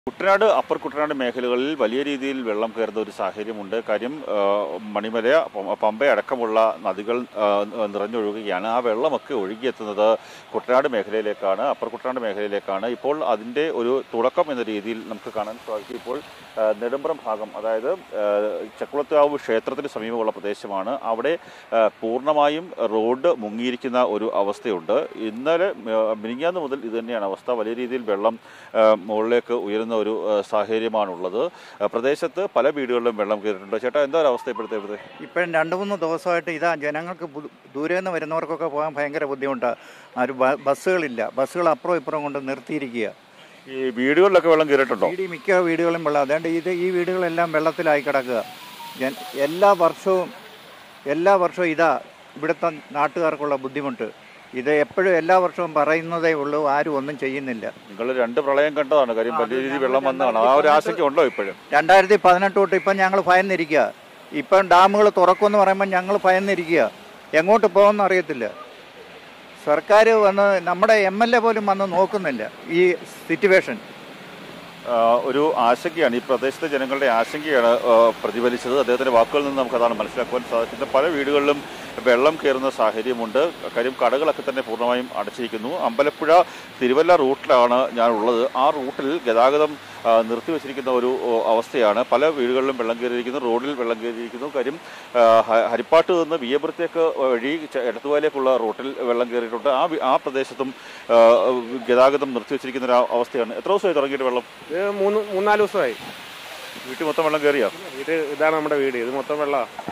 Kuttanad upper Kuttanad മേഖലകളിൽ വലിയ രീതിയിൽ വെള്ളം കയറുന്ന ഒരു സാഹചര്യമുണ്ട് കാര്യം ആ, മണിമല പ- പമ്പ അടക്കമുള്ള നദികൾ ആ, നിറഞ്ഞൊഴുകുകയാണ് ആ വെള്ളമൊക്കെ ഒഴുകിയെത്തുന്നത് കുട്ടനാട് മേഖലയിലേക്കാണ് അപ്പർ കുട്ടനാട് മേഖലയിലേക്കാണ് ഇപ്പോൾ അതിൻ്റെ ഒരു തുടക്കം എന്ന രീതിയിൽ നമുക്ക് കാണാൻ സാധിക്കും ഇപ്പോൾ ആ, നെടുമ്പ്രം ഭാഗം അതായത് ആ, ചക്കുളത്താവ് ക്ഷേത്രത്തിന് സമീപമുള്ള പ്രദേശമാണ് അവിടെ ആ, പൂർണ്ണമായും റോഡ് മുങ്ങിയിരിക്കുന്ന ഒരു അവസ്ഥയുണ്ട് ഇന്നലെ ആ, മിനിങ്ങാന്ന് മുതൽ ഇത് തന്നെയാണ് അവസ്ഥ വലിയ രീതിയിൽ വെള്ളം ആ, മുകളിലേക്ക് ഉയരുന്ന ഒരു ആ, സാഹചര്യമാണുള്ളത് ആ, പ്രദേശത്ത് പല വീടുകളിലും വെള്ളം കയറിയിട്ടുണ്ട് ചേട്ടാ എന്താ ഒരു അവസ്ഥ ഇപ്പോഴത്തെ ഇവിടുത്തെ ഇപ്പോഴും രണ്ട് മൂന്ന് ദിവസമായിട്ട് ഇതാ ജനങ്ങൾക്ക് ബു- ദൂരെ നിന്ന് വരുന്നവർക്കൊക്കെ പോകാൻ ഭയങ്കര ബുദ്ധിമുട്ടാണ് ആ ഒരു ബ- ബസ്സുകളില്ല ബസ്സുകൾ അപ്പുറം ഇപ്പുറം കൊണ്ട് നിർത്തിയിരിക്കുക ഈ വീടുകളിലൊക്കെ വെള്ളം കയറിയിട്ടുണ്ടോ വീടി മിക്ക വീടുകളും വെള്ളം അതുകൊണ്ട് ഇത് ഈ വീടുകളെല്ലാം വെള്ളത്തിലായി കിടക്കുക ജൻ- എല്ലാ വർഷവും എല്ലാ വർഷവും ഇതാ ഇവിടുത്തെ നാട്ടുകാർക്കുള്ള ബുദ്ധിമുട്ട് ഇത് എപ്പോഴും എല്ലാ വർഷവും പറയുന്നതേ ഉള്ളൂ ആരും ഒന്നും ചെയ്യുന്നില്ല നിങ്ങൾ രണ്ട് പ്രളയം കണ്ടതാണ് കാര്യം വലിയ രീതിയിൽ വെള്ളം വന്നതാണ് ആ ഒരു ആശങ്ക ഉണ്ടോ ഇപ്പോഴും രണ്ടായിരത്തി പതിനെട്ട് തൊട്ട് ഇപ്പം ഞങ്ങൾ ഭയന്നിരിക്കുക ഇപ്പം ഡാമുകൾ തുറക്കുമെന്ന് പറയുമ്പോൾ ഞങ്ങൾ ഭയന്നിരിക്കുക എങ്ങോട്ട് പോകുമെന്ന് അറിയത്തില്ല സർക്കാർ വന്ന് നമ്മുടെ എം എൽ എ പോലും വന്ന് നോക്കുന്നില്ല ഈ സിറ്റുവേഷൻ ആ, ഒരു ആശങ്കയാണ് ഈ പ്രദേശത്തെ ജനങ്ങളുടെ ആശങ്കയാണ് ആ, പ്രതിഫലിച്ചത് അദ്ദേഹത്തിന്റെ വാക്കുകളിൽ നിന്ന് നമുക്ക് അതാണ് മനസ്സിലാക്കുവാൻ സാധിക്കുന്നത് പല വീടുകളിലും വെള്ളം കയറുന്ന സാഹചര്യമുണ്ട് കാര്യം കടകളൊക്കെ തന്നെ പൂർണ്ണമായും അടച്ചിരിക്കുന്നു അമ്പലപ്പുഴ തിരുവല്ല റൂട്ടിലാണ് ഞാൻ ഉള്ളത് ആ റൂട്ടിൽ ഗതാഗതം ആ, നിർത്തിവെച്ചിരിക്കുന്ന ഒരു ഓ, അവസ്ഥയാണ് പല വീടുകളിലും വെള്ളം കയറിയിരിക്കുന്നു റോഡിൽ വെള്ളം കയറിയിരിക്കുന്നു കാര്യം ആ, ഹ- ഹരിപ്പാട്ട് നിന്ന് വിയപുരത്തേക്ക് വഴി ച- എടത്തുവായിലേക്കുള്ള റൂട്ടിൽ വെള്ളം കയറിയിട്ടുണ്ട് ആ വി- ആ പ്രദേശത്തും ആ, ഗതാഗതം നിർത്തിവെച്ചിരിക്കുന്ന ഒരു അവസ്ഥയാണ് എത്ര ദിവസമായി തുടങ്ങിയിട്ട് വെള്ളം ഇത് മൂന്ന് മൂന്നാല് ദിവസമായി വീട്ടിൽ മൊത്തം വെള്ളം കയറിയോ ഇത് ഇതാണ് നമ്മുടെ വീട് ഇത് മൊത്തം വെള്ളമാണ്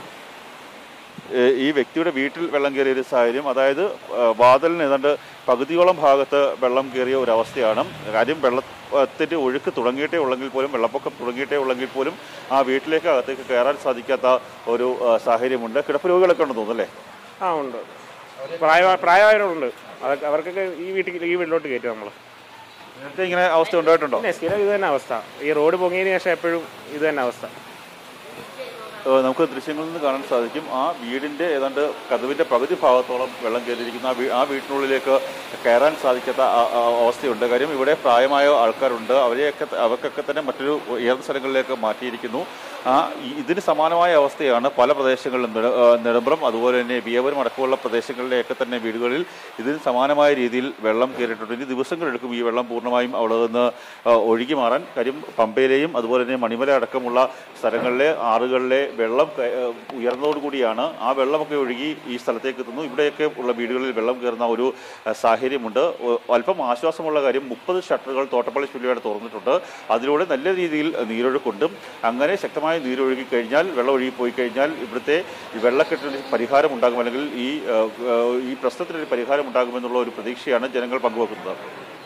ഏ, ഈ വ്യക്തിയുടെ വീട്ടിൽ വെള്ളം കയറിയ ഒരു സാഹചര്യം അതായത് ആ, വാതിലിന് ഏതാണ്ട് പകുതിയോളം ഭാഗത്ത് വെള്ളം കയറിയ ഒരു അവസ്ഥയാണ് കാര്യം വെള്ളത്തിന്റെ ഒഴുക്ക് തുടങ്ങിയിട്ടേ ഉള്ളെങ്കിൽ പോലും വെള്ളപ്പൊക്കം തുടങ്ങിയിട്ടേ ഉള്ളെങ്കിൽ പോലും ആ വീട്ടിലേക്ക് അകത്തേക്ക് കയറാൻ സാധിക്കാത്ത ഒരു ആ, സാഹചര്യമുണ്ട് കിടപ്പ് രോഗികളൊക്കെ ഉണ്ടെന്ന് തോന്നുന്നു അല്ലേ ആ ഉണ്ട് പ്രായ പ്രായമായവരുണ്ട് അതൊക്കെ അവർക്കൊക്കെ ഈ വീട്ടിൽ ഈ വീട്ടിലോട്ട് കയറ്റും നമ്മൾ നേരത്തെ ഇങ്ങനെ അവസ്ഥ ഉണ്ടായിട്ടുണ്ടോ പിന്നെ സ്ഥിരം ഇത് തന്നെ അവസ്ഥ ഈ റോഡ് പൊങ്ങിയതിന് ശേഷം എപ്പോഴും ഇത് തന്നെ അവസ്ഥ ഏ, നമുക്ക് ദൃശ്യങ്ങളിൽ നിന്ന് കാണാൻ സാധിക്കും ആ വീടിന്റെ ഏതാണ്ട് കഥവിന്റെ പകുതി ഭാഗത്തോളം വെള്ളം കയറിയിരിക്കുന്ന ആ വീ- ആ വീട്ടിനുള്ളിലേക്ക് കയറാൻ സാധിക്കാത്ത ആ- ആ അവസ്ഥയുണ്ട് കാര്യം ഇവിടെ പ്രായമായ ആൾക്കാരുണ്ട് അവരെയൊക്കെ ത- അവർക്കൊക്കെ തന്നെ മറ്റൊരു ഉയർന്ന സ്ഥലങ്ങളിലേക്ക് മാറ്റിയിരിക്കുന്നു ആ ഈ- ഇതിന് സമാനമായ അവസ്ഥയാണ് പല പ്രദേശങ്ങളിലും നെട- ഏ, നെടുമ്പ്രം അതുപോലെ തന്നെ ബിയവരം അടക്കമുള്ള പ്രദേശങ്ങളിലെയൊക്കെ തന്നെ വീടുകളിൽ ഇതിന് സമാനമായ രീതിയിൽ വെള്ളം കയറിയിട്ടുണ്ട് ഇനി ദിവസങ്ങളെടുക്കും ഈ വെള്ളം പൂർണ്ണമായും അവിടെ നിന്ന് ആ, ഒഴുകി മാറാൻ കാര്യം പമ്പയിലെയും അതുപോലെ തന്നെ മണിമല അടക്കമുള്ള സ്ഥലങ്ങളിലെ ആറുകളിലെ വെള്ളം ക- ഏഹ് ഉയർന്നതോടുകൂടിയാണ് ആ വെള്ളമൊക്കെ ഒഴുകി ഈ സ്ഥലത്തേക്ക് എത്തുന്നു ഇവിടെയൊക്കെ ഉള്ള വീടുകളിൽ വെള്ളം കയറുന്ന ഒരു ഏഹ് സാഹചര്യമുണ്ട് ഒ- അല്പം ആശ്വാസമുള്ള കാര്യം മുപ്പത് ഷട്ടറുകൾ തോട്ടപ്പള്ളി ചുള്ളിയോടെ തുറന്നിട്ടുണ്ട് അതിലൂടെ നല്ല രീതിയിൽ നീരൊഴുക്കുണ്ട് അങ്ങനെ ശക്തമായ നീരൊഴുകി കഴിഞ്ഞാൽ വെള്ളം ഒഴുകി പോയി കഴിഞ്ഞാൽ ഇവിടുത്തെ ഈ വെള്ളക്കെട്ടിന് പരിഹാരം ഉണ്ടാകും അല്ലെങ്കിൽ ഈ ഏഹ്, ഏഹ്, ഈ പ്രശ്നത്തിനൊരു പരിഹാരം ഉണ്ടാകുമെന്നുള്ള ഒരു പ്രതീക്ഷയാണ് ജനങ്ങൾ പങ്കുവെക്കുന്നത്